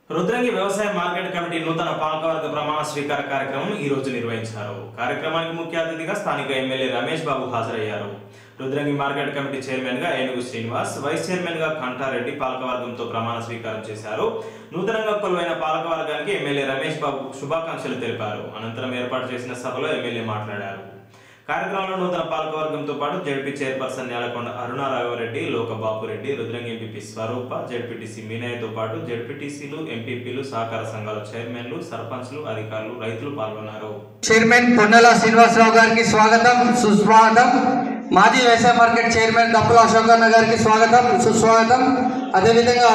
రుద్రంగి వ్యవసాయ market committee నూతన పాలకవర్గ ప్రమాణ స్వీకార కార్యక్రమం ఈ రోజు నిర్వహించారు కార్యక్రమానికి ముఖ్య అతిథిగా స్థానిక ఎమ్మెల్యే రమేష్ బాబు హాజరయ్యారు రుద్రంగి మార్కెట్ కమిటీ చైర్మన్ గా ఏనుగు శ్రీనివాస్ వైస్ చైర్మన్ గా కంఠారెడ్డి పాలకవర్గంతో ప్రమాణ స్వీకారం చేశారు నూతనంగా కొలువైన పాలకవర్గానికి ఎమ్మెల్యే రమేష్ బాబు శుభాకాంక్షలు తెలిపారు అనంతరం ఏర్పాటు చేసిన సభలో ఎమ్మెల్యే మాట్లాడారు కార్యక్రమంలో నూతన పాలకవర్గంతో పాటు ZP chairperson Nelakonda Aruna Raghavareddy Loka Bapureddy Rudrangi MPP Swarupa ZPTC మీనయ్యతో పాటు జడ్పీటీసీలు ఎంపీపీలు సహకార సంఘాల చైర్మన్లు సర్పంచ్లు అధికారులు రైతులు పాల్గొన్నారు చైర్మన్ పొన్నల శ్రీనివాసరావు గారికి స్వాగతం సుస్వాగతం మాజీ వ్యవసాయ మార్కెట్ చైర్మన్ దప్పుల అశోక్ అన్న గారికి స్వాగతం సుస్వాగతం అదేవిధంగా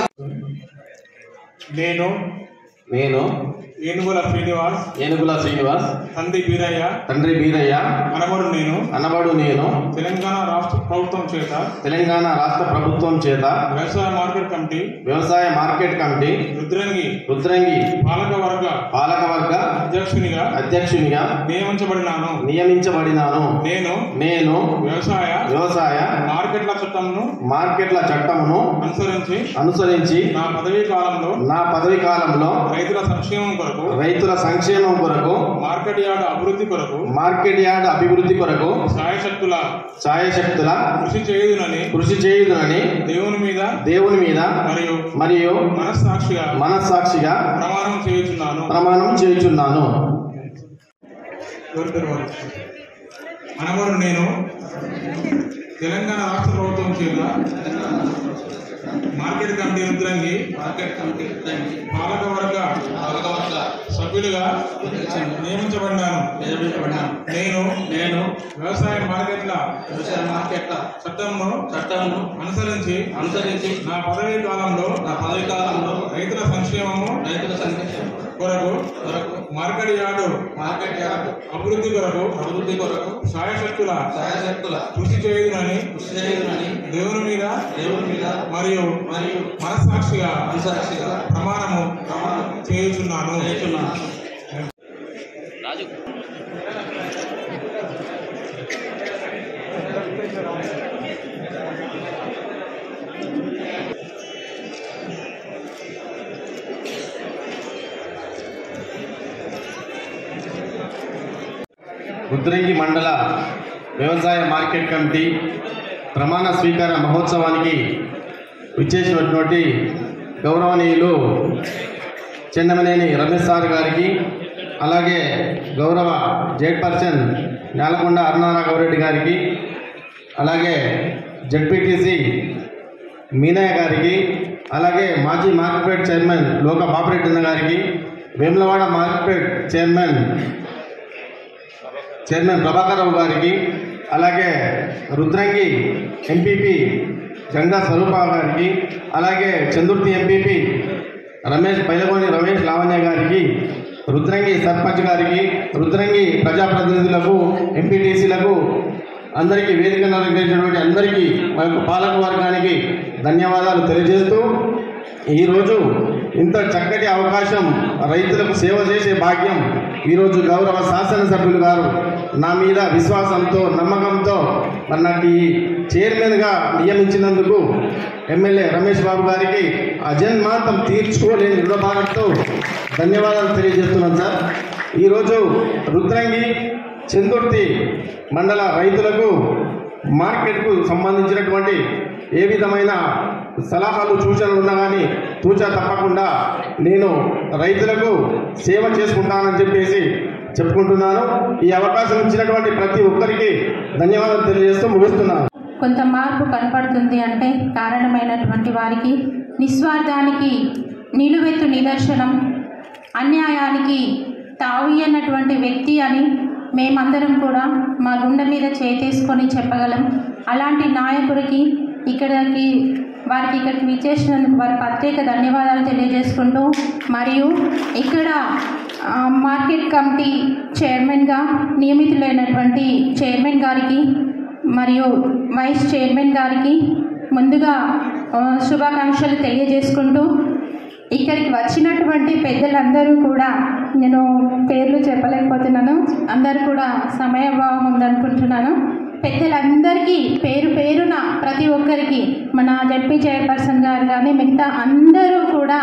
నేను నేను ఏనుగుల శ్రీనివాస్ ఏనుగుల శ్రీనివాస్ తండ్రి వీరయ్య తండ్రి బీరయ్య మనవడు నేను అనబడు నేను తెలంగాణ రాష్ట్ర ప్రభుత్వం చేత తెలంగాణ రాష్ట్ర ప్రభుత్వం చేత వ్యవసాయ మార్కెట్ కమిటీ వ్యవసాయ మార్కెట్ కమిటీ రుద్రంగి రుద్రంగి పాలక వర్గ పాలకవర్గ అధ్యక్షునిగా అధ్యక్షునిగా నియమించబడినాను నియమించబడినాను నేను నేను వ్యవసాయ వ్యవసాయ మార్కెట్ల చట్టంను మార్కెట్ల చట్టమును అనుసరించి అనుసరించి నా పదవీ కాలంలో నా పదవి కాలంలో రైతుల సంక్షేమం కొరకు రైతుల సంక్షేమం కొరకు మార్కెట్ యార్డ్ అభివృద్ధి కొరకు మార్కెట్ యార్డ్ అభివృద్ధి కొరకు సాయశక్తుల ఛాయశక్తుల కృషి చేయుదునని కృషి చేయుదునని దేవుని మీద దేవుని మీద మరియు మరియు మనస్సాక్షిగా మనస్సాక్షిగా ప్రమాణం చేయుచున్నాను ప్రమాణం చేయుచున్నాను ఎవరి పేరు వారు? మనవడు నేను తెలంగాణ రాష్ట్ర ప్రభుత్వం చేత market committee Rudrangi market committee పాలక వర్గ పాలక వర్గ సభ్యులుగా నియమించబడినాను నేను నేను వ్యవసాయ మార్కెట్ల వ్యవసాయ మార్కెట్ల చట్టంను చట్టంను అనుసరించి అనుసరించి నా పదవీ కాలంలో నా పదవీ కాలంలో రైతుల సంక్షేమము రైతుల సంక్షేమం కొరకు కొరకు మార్కెట్ యార్డు మార్కెట్ యార్డు అభివృద్ధి కొరకు అభివృద్ధి కొరకు సాయశక్తుల సాయశక్తుల కృషి చేయునని కృషి చేయునని దేవుని మీద దేవుని మీద మరియు మరియు మనస్సాక్షిగా మనస్సాక్షిగా ప్రమాణము ప్రమాణం చేయుచున్నాను చేయుచున్నాను రుద్రంగి మండల వ్యవసాయ మార్కెట్ కమిటీ ప్రమాణ స్వీకార మహోత్సవానికి విచ్చేసినటువంటి గౌరవనీయులు చెన్నమనేని రమేష్ సార్ గారికి అలాగే గౌరవ జైపర్సన్ నేలకొండ అరుణారాఘవరెడ్డి గారికి అలాగే జడ్పీటీసీ మీనయ్య గారికి అలాగే మాజీ మార్కెట్ చైర్మన్ లోక బాపిరెడ్డి అన్న గారికి Vemulawada market chairman chairman Prabhakar Rao గారికి అలాగే రుద్రంగి ఎంపీపీ గంగా స్వరూప గారికి అలాగే చందుర్తి ఎంపీపీ రమేష్ పైలగోని రమేష్ లావణ్య గారికి రుద్రంగి సర్పంచ్ గారికి రుద్రంగి ప్రజాప్రతినిధులకు ఎంపీటీసీలకు అందరికీ వేదిక నిర్వహించినటువంటి అందరికీ మా యొక్క పాలక వర్గానికి ధన్యవాదాలు తెలియజేస్తూ ఈరోజు ఇంత చక్కటి అవకాశం రైతులకు సేవ చేసే భాగ్యం ఈరోజు గౌరవ శాసనసభ్యులు గారు నా మీద విశ్వాసంతో నమ్మకంతో మరి నాకు ఈ చైర్మన్గా నియమించినందుకు ఎమ్మెల్యే రమేష్ బాబు గారికి అజన్మాంతం తీర్చుకోలేని రుణభారంతో ధన్యవాదాలు తెలియజేస్తున్నాను సార్ ఈరోజు రుద్రంగి చందుర్తి మండల రైతులకు మార్కెట్కు సంబంధించినటువంటి ఏ విధమైన సలహాలు సూచనలు ఉన్నా కానీ తూచా తప్పకుండా నేను రైతులకు సేవ చేసుకుంటానని చెప్పేసి చెప్పుకుంటున్నాను ఈ అవకాశం ఇచ్చినటువంటి ప్రతి ఒక్కరికి ధన్యవాదాలు తెలియజేస్తూ ముగిస్తున్నాను కొంత మార్పు కనపడుతుంది అంటే కారణమైనటువంటి వారికి నిస్వార్థానికి నిలువెత్తు నిదర్శనం అన్యాయానికి తావియనటువంటి వ్యక్తి అని మేమందరం కూడా మా గుండె మీద చేతేసుకొని చెప్పగలం అలాంటి నాయకుడికి ఇక్కడికి వారికి ఇక్కడికి విచ్చేసినందుకు వారి ప్రత్యేక ధన్యవాదాలు తెలియజేసుకుంటూ మరియు ఇక్కడ ఆ, మార్కెట్ కమిటీ చైర్మన్గా నియమితులైనటువంటి చైర్మన్ గారికి మరియు వైస్ చైర్మన్ గారికి ముందుగా ఆ, శుభాకాంక్షలు తెలియజేసుకుంటూ ఇక్కడికి వచ్చినటువంటి పెద్దలందరూ కూడా నేను పేర్లు చెప్పలేకపోతున్నాను అందరూ కూడా సమయభావం ఉందనుకుంటున్నాను పెద్దలందరికీ పేరు పేరున ప్రతి ఒక్కరికి మన జడ్పీ చైర్పర్సన్ గారు కానీ మిగతా అందరూ కూడా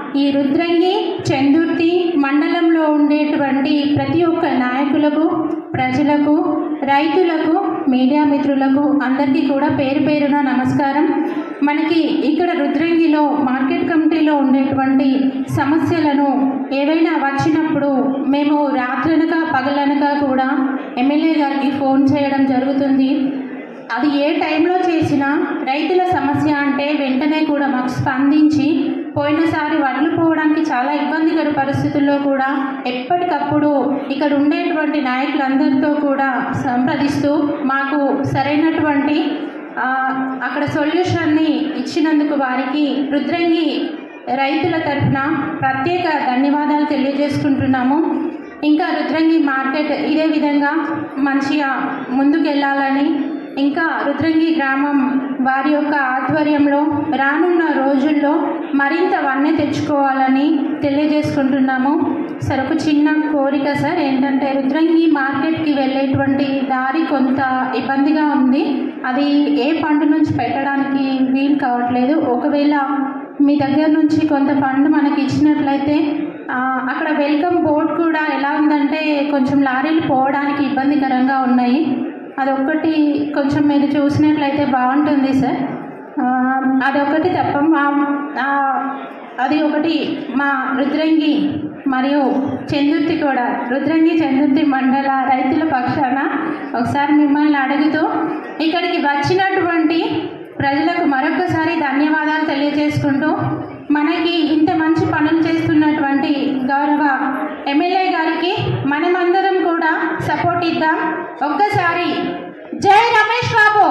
ఈ రుద్రంగి చందుర్తి మండలంలో ఉండేటువంటి ప్రతి ఒక్క నాయకులకు ప్రజలకు రైతులకు మీడియా మిత్రులకు అందరికీ కూడా పేరు పేరున నమస్కారం మనకి ఇక్కడ రుద్రంగిలో మార్కెట్ కమిటీలో ఉండేటువంటి సమస్యలను ఏవైనా వచ్చినప్పుడు మేము రాత్రనక పగలనక కూడా ఎమ్మెల్యే గారికి ఫోన్ చేయడం జరుగుతుంది అది ఏ టైంలో చేసినా రైతుల సమస్య అంటే వెంటనే కూడా మాకు స్పందించి పోయినసారి వడ్లు పోవడానికి చాలా ఇబ్బందికర పరిస్థితుల్లో కూడా ఎప్పటికప్పుడు ఇక్కడ ఉండేటువంటి నాయకులందరితో కూడా సంప్రదిస్తూ మాకు సరైనటువంటి ఆ, అక్కడ సొల్యూషన్ని ఇచ్చినందుకు వారికి రుద్రంగి రైతుల తరఫున ప్రత్యేక ధన్యవాదాలు తెలియజేసుకుంటున్నాము ఇంకా రుద్రంగి మార్కెట్ ఇదే విధంగా మంచిగా ముందుకెళ్ళాలని ఇంకా రుద్రంగి గ్రామం వారి యొక్క ఆధ్వర్యంలో రానున్న రోజుల్లో మరింత వన్నె తెచ్చుకోవాలని తెలియజేసుకుంటున్నాము సార్ ఒక చిన్న కోరిక సార్ ఏంటంటే రుద్రంగి మార్కెట్కి వెళ్ళేటువంటి దారి కొంత ఇబ్బందిగా ఉంది అది ఏ పండు నుంచి పెట్టడానికి వీలు కావట్లేదు ఒకవేళ మీ దగ్గర నుంచి కొంత ఫండ్ మనకి ఇచ్చినట్లయితే ఆ, అక్కడ వెల్కమ్ బోర్డ్ కూడా ఎలా ఉందంటే కొంచెం లారీలు పోవడానికి ఇబ్బందికరంగా ఉన్నాయి అదొక్కటి కొంచెం మీరు చూసినట్లయితే బాగుంటుంది సార్ ఆ, అదొకటి తప్ప మా ఆ, అది ఒకటి మా రుద్రంగి మరియు చందుర్తి కూడా రుద్రంగి చందుర్తి మండల రైతుల పక్షాన ఒకసారి మిమ్మల్ని అడుగుతూ ఇక్కడికి వచ్చినటువంటి ప్రజలకు మరొకసారి ధన్యవాదాలు తెలియజేసుకుంటూ మనకి ఇంత మంచి పనులు చేస్తున్నటువంటి గౌరవ ఎమ్మెల్యే గారికి మనమందరం కూడా సపోర్ట్ ఇద్దాం ఒక్కసారి జై రమేష్ బాబు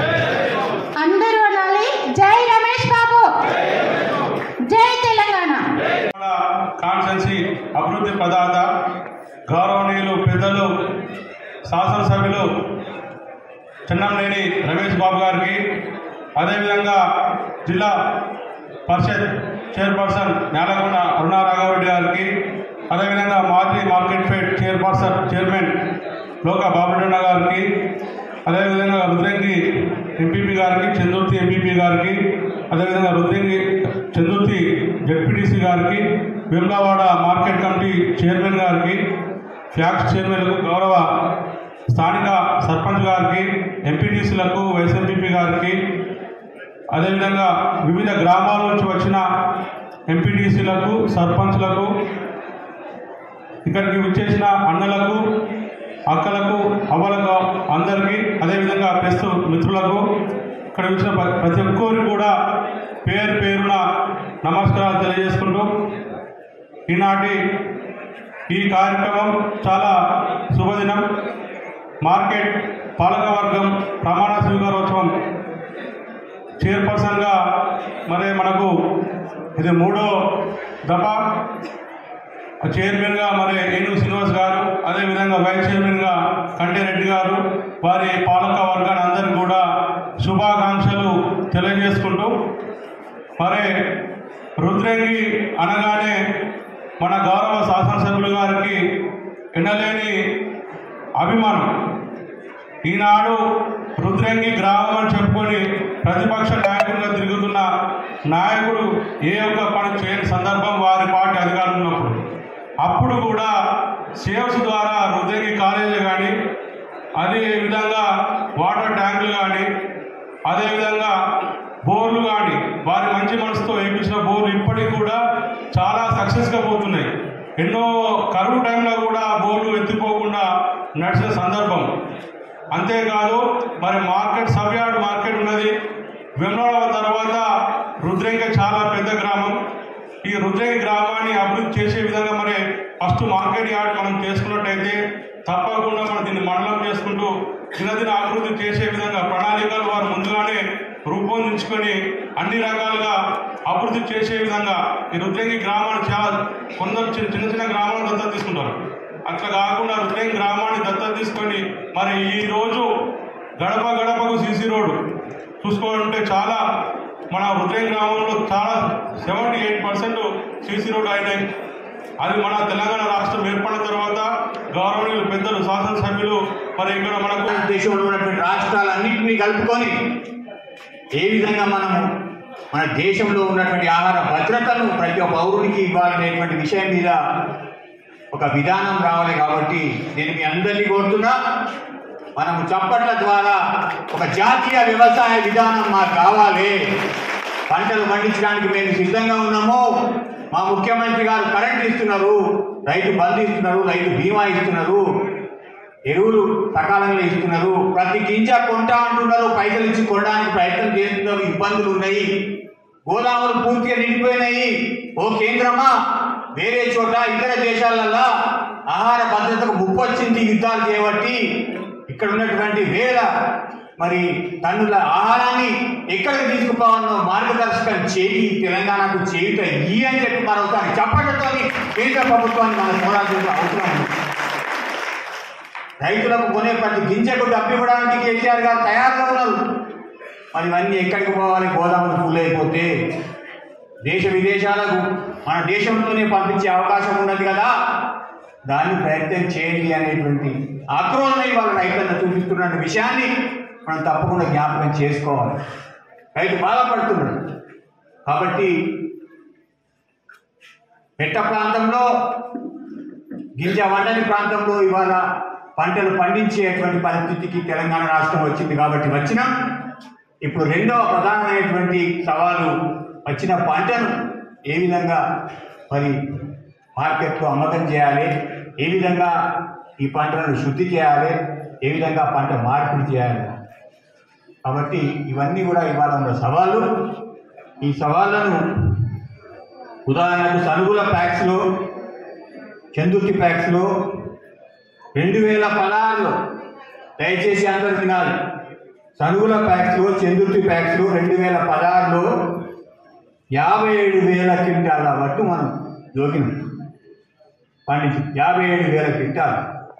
అందరూ అనాలి జై రమేష్ బాబు జై తెలంగాణ కాన్స్టెన్సీ అభివృద్ధి ప్రదాత గౌరవనీయులు పెద్దలు శాసనసభ్యులు చిన్నంనేని రమేష్ బాబు గారికి అదేవిధంగా జిల్లా పరిషత్ చైర్పర్సన్ నేలకొండ అరుణా రాఘవరెడ్డి గారికి అదేవిధంగా మాజీ మార్కెట్ ఫెడ్ చైర్పర్సన్ చైర్మన్ లోక బాబుడన్న గారికి అదేవిధంగా రుద్రంగి ఎంపీపీ గారికి చందుర్తి ఎంపీపీ గారికి అదేవిధంగా రుద్రంగి చందుర్తి జడ్పీటీసీ గారికి విమ్లవాడ మార్కెట్ కమిటీ చైర్మన్ గారికి ఫ్యాక్స్ చైర్మన్ గౌరవ స్థానిక సర్పంచ్ గారికి ఎంపీటీసీలకు వైస్ ఎంపీపీ గారికి అదేవిధంగా వివిధ గ్రామాల నుంచి వచ్చిన ఎంపీటీసీలకు సర్పంచ్లకు ఇక్కడికి విచ్చేసిన అన్నలకు అక్కలకు అవ్వలకు అందరికీ అదేవిధంగా ప్రెస్ మిత్రులకు ఇక్కడ వచ్చిన ప్ర- ప్రతి ఒక్కరికి కూడా పేరు పేరున నమస్కారాలు తెలియజేసుకుంటూ ఈనాటి ఈ కార్యక్రమం చాలా శుభదినం మార్కెట్ పాలకవర్గం ప్రమాణ స్వీకారోత్సవం చైర్పర్సన్గా మరి మనకు ఇది మూడో దఫా చైర్మన్గా మరి ఏనుగు శ్రీనివాస్ గారు అదేవిధంగా వైస్ చైర్మన్గా కంటిరెడ్డి గారు వారి పాలక వర్గాన్ని అందరికీ కూడా శుభాకాంక్షలు తెలియజేసుకుంటూ మరి రుద్రంగి అనగానే మన గౌరవ శాసనసభ్యులు గారికి ఎనలేని అభిమానం ఈనాడు రుద్రంగి గ్రామం అని చెప్పుకొని ప్రతిపక్ష నాయకుడిగా తిరుగుతున్న నాయకుడు ఏ ఒక్క పని చేయని సందర్భం వారి పార్టీ అధికారులు ఉన్నప్పుడు అప్పుడు కూడా సేవ్స్ ద్వారా రుద్రంగి కాలేజీలు కానీ అదే విధంగా వాటర్ ట్యాంకులు కానీ అదేవిధంగా బోర్లు కానీ వారి మంచి మనసుతో వేయించిన బోర్లు ఇప్పటికి కూడా చాలా సక్సెస్గా పోతున్నాయి ఎన్నో కరువు టైంలో కూడా ఆ బోర్లు ఎత్తిపోకుండా నడిచిన సందర్భం అంతేకాదు మరి మార్కెట్ సబ్యార్డ్ మార్కెట్ ఉన్నది వెమ్లవాడ తర్వాత రుద్రంగి చాలా పెద్ద గ్రామం ఈ రుద్రంగి గ్రామాన్ని అభివృద్ధి చేసే విధంగా మరి ఫస్ట్ మార్కెట్ యార్డ్ మనం చేసుకున్నట్టయితే తప్పకుండా మనం దీన్ని మండలం చేసుకుంటూ దినదిన అభివృద్ధి చేసే విధంగా ప్రణాళికలు వారు ముందుగానే రూపొందించుకొని అన్ని రకాలుగా అభివృద్ధి చేసే విధంగా ఈ రుద్రంగి గ్రామాన్ని చాలా కొందరు చిన్న చిన్న చిన్న గ్రామాలను దత్తత తీసుకుంటారు అట్లా కాకుండా రుద్రంగి గ్రామాన్ని దత్తత తీసుకొని మరి ఈ రోజు గడప గడపకు సీసీ రోడ్డు చూసుకోవాలంటే చాలా మన రుద్రంగి గ్రామంలో చాలా seventy eight percent CC road అయినాయి అది మన తెలంగాణ రాష్ట్రం ఏర్పడిన తర్వాత గౌరవనీయులు పెద్దలు శాసనసభ్యులు మరి ఇక్కడ మనకు దేశంలో ఉన్నటువంటి రాష్ట్రాలన్నింటినీ కలుపుకొని ఏ విధంగా మనము మన దేశంలో ఉన్నటువంటి ఆహార భద్రతను ప్రతి ఒక్క పౌరునికి ఇవ్వాలనేటువంటి విషయం మీద ఒక విధానం రావాలి కాబట్టి నేను మీ అందరినీ కోరుతున్నా మనము చప్పట్ల ద్వారా ఒక జాతీయ వ్యవసాయ విధానం మాకు కావాలి పంటలు పండించడానికి మేము సిద్ధంగా ఉన్నాము మా ముఖ్యమంత్రి గారు కరెంట్ ఇస్తున్నారు రైతు బంధు ఇస్తున్నారు రైతు బీమా ఇస్తున్నారు ఎరువులు సకాలంలో ఇస్తున్నారు ప్రతి గింజ కొంటా అంటున్నారు పైసలు ఇచ్చి కొనడానికి ప్రయత్నం చేస్తున్నారు ఇబ్బందులు ఉన్నాయి గోదాములు పూర్తిగా నిండిపోయినాయి ఓ కేంద్రమా వేరే చోట ఇతర దేశాలల్లో ఆహార భద్రతకు ముప్పు వచ్చింది యుద్ధాలు చేయబట్టి ఇక్కడ ఉన్నటువంటి వేల మరి టన్నుల ఆహారాన్ని ఎక్కడికి తీసుకుపోవాలో మార్గదర్శకం చేయి తెలంగాణకు చేయుట ఈ అని చెప్పి మరొకసారి చెప్పడంతో కేంద్ర ప్రభుత్వాన్ని మనం చూడాల్సిన అవసరం ఉంది రైతులకు కొనే ప్రతి గింజకు డబ్బు ఇవ్వడానికి కేసీఆర్ గారు తయారుగా ఉన్నారు మరి ఇవన్నీ ఎక్కడికి పోవాలి గోదాములు ఫుల్ అయిపోతే దేశ విదేశాలకు మన దేశంలోనే పంపించే అవకాశం ఉన్నది కదా దాన్ని ప్రయత్నం చేయండి అనేటువంటి ఆక్రోశం ఇవాళ రైతులను చూపిస్తున్న విషయాన్ని మనం తప్పకుండా జ్ఞాపకం చేసుకోవాలి రైతు బాధపడుతున్నాడు కాబట్టి మెట్ట ప్రాంతంలో గింజ వండని ప్రాంతంలో ఇవాళ పంటలు పండించేటువంటి పరిస్థితికి తెలంగాణ రాష్ట్రం వచ్చింది కాబట్టి వచ్చినాం ఇప్పుడు రెండవ ప్రధానమైనటువంటి సవాలు వచ్చిన పంటను ఏ విధంగా మరి మార్కెట్లో అమ్మకం చేయాలి ఏ విధంగా ఈ పంటలను శుద్ధి చేయాలి ఏ విధంగా పంట మార్పిడి చేయాలి కాబట్టి ఇవన్నీ కూడా ఇవాళ ఉన్న సవాళ్ళు ఈ సవాళ్ళను ఉదాహరణకు సనుగుల ప్యాక్స్లో చందుర్తి ప్యాక్స్లో రెండు వేల పదహారులో దయచేసి అందరు వినాలి సనుగుల ప్యాక్స్లో చందుర్తి ప్యాక్స్లో రెండు వేల పదహారులో యాభై ఏడు వేల క్వింటాల వరకు మనం జోకినాం పండించి యాభై ఏడు వేల క్వింటాలు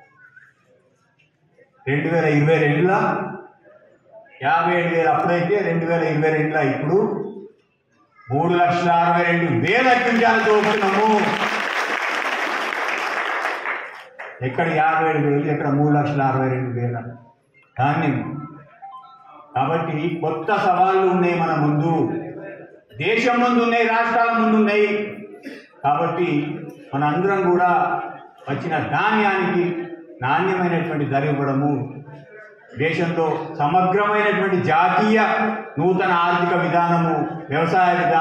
రెండు వేల ఇరవై రెండులో యాభై ఏడు వేలు అప్పుడైతే రెండు వేల ఇరవై రెండులో ఇప్పుడు మూడు లక్షల అరవై రెండు వేల క్వింటాలు దోపుతున్నాము ఎక్కడ యాభై ఏడు వేలు ఎక్కడ మూడు లక్షల అరవై రెండు వేల ధాన్యం కాబట్టి కొత్త సవాళ్ళు ఉన్నాయి మన ముందు దేశం ముందు ఉన్నాయి రాష్ట్రాల ముందు ఉన్నాయి కాబట్టి మనందరం కూడా వచ్చిన ధాన్యానికి నాణ్యమైనటువంటి ధర ఇవ్వడము దేశంలో సమగ్రమైనటువంటి జాతీయ నూతన ఆర్థిక విధానము వ్యవసాయ విధానం